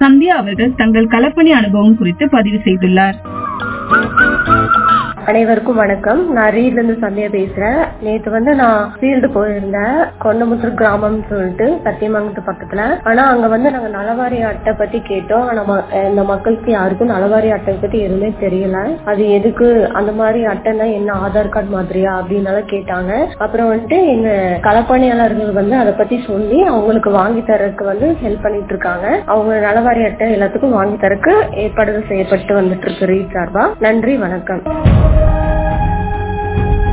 சந்தியா அவர்கள் தங்கள் களப்பணி அனுபவம் குறித்து பதிவு செய்துள்ளார் அனைவருக்கும் வணக்கம் நான் ரீட்ல இருந்து சந்தியா பேசுறேன் நேத்து வந்து நான் ஃபீல்டு போயிருந்தேன் கொண்டமுத்தூர் கிராமம்னு சொல்லிட்டு சத்தியமங்கலத்து பக்கத்துல ஆனா அங்க வந்து நாங்க நலவாரி அட்டை பத்தி கேட்டோம் ஆனா ம- இந்த மக்களுக்கு யாருக்கும் நலவாரி அட்டை பத்தி எதுவுமே தெரியல அது எதுக்கு அந்த மாதிரி அட்டைன்னா என்ன ஆதார் கார்டு மாதிரியா அப்படின்னு கேட்டாங்க அப்புறம் வந்துட்டு எங்க களப்பணியாளர்கள் வந்து அதை பத்தி சொல்லி அவங்களுக்கு வாங்கி தரக்கு வந்து ஹெல்ப் பண்ணிட்டு இருக்காங்க அவங்க நலவாரி அட்டை எல்லாத்துக்கும் வாங்கி தரக்கு ஏற்பாடுகள் செய்யப்பட்டு வந்துட்டு இருக்கு ரீட் சார்பா நன்றி வணக்கம்